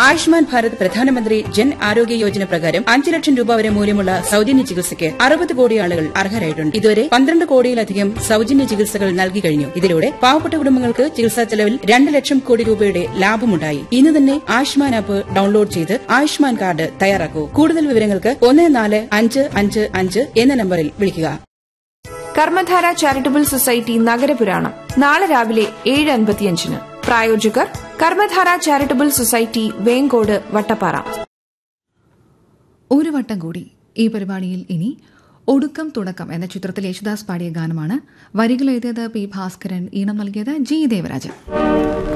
ആയുഷ്മാൻ ഭാരത് പ്രധാനമന്ത്രി ജൻ ആരോഗ്യ യോജന പ്രകാരം അഞ്ച് ലക്ഷം രൂപ വരെ മൂല്യമുള്ള സൌജന്യ ചികിത്സയ്ക്ക് അറുപത് കോടി ആളുകൾ അർഹരായിട്ടുണ്ട് ഇതുവരെ പന്ത്രണ്ട് കോടിയിലധികം സൌജന്യ ചികിത്സകൾ നൽകി കഴിഞ്ഞു ഇതിലൂടെ പാവപ്പെട്ട കുടുംബങ്ങൾക്ക് ചികിത്സാ ചെലവിൽ രണ്ട് ലക്ഷം കോടി രൂപയുടെ ലാഭമുണ്ടായി ഇന്ന് തന്നെ ആയുഷ്മാൻ ആപ്പ് ഡൌൺലോഡ് ചെയ്ത് ആയുഷ്മാൻ കാർഡ് തയ്യാറാക്കൂ കൂടുതൽ വിവരങ്ങൾക്ക് ഒന്ന് നാല് അഞ്ച് അഞ്ച് അഞ്ച് എന്ന നമ്പറിൽ വിളിക്കുക കർമ്മധാര ചാരിറ്റബിൾ സൊസൈറ്റി നഗരപുരാണം നാളെ രാവിലെ ഏഴ് അൻപത്തിയഞ്ചിന് പ്രായോജകർ കർമ്മധാര ചാരിറ്റബിൾ സൊസൈറ്റി വേങ്കോട് വട്ടപ്പാറ ഒരു വട്ടം കൂടി ഈ പരിപാടിയിൽ ഇനി ഒടുക്കം തുടക്കം എന്ന ചിത്രത്തിൽ യേശുദാസ് പാടിയ ഗാനമാണ് വരികൾ എഴുതിയത് പി ഭാസ്കരൻ ഈണം നൽകിയത് ജി ദേവരാജൻ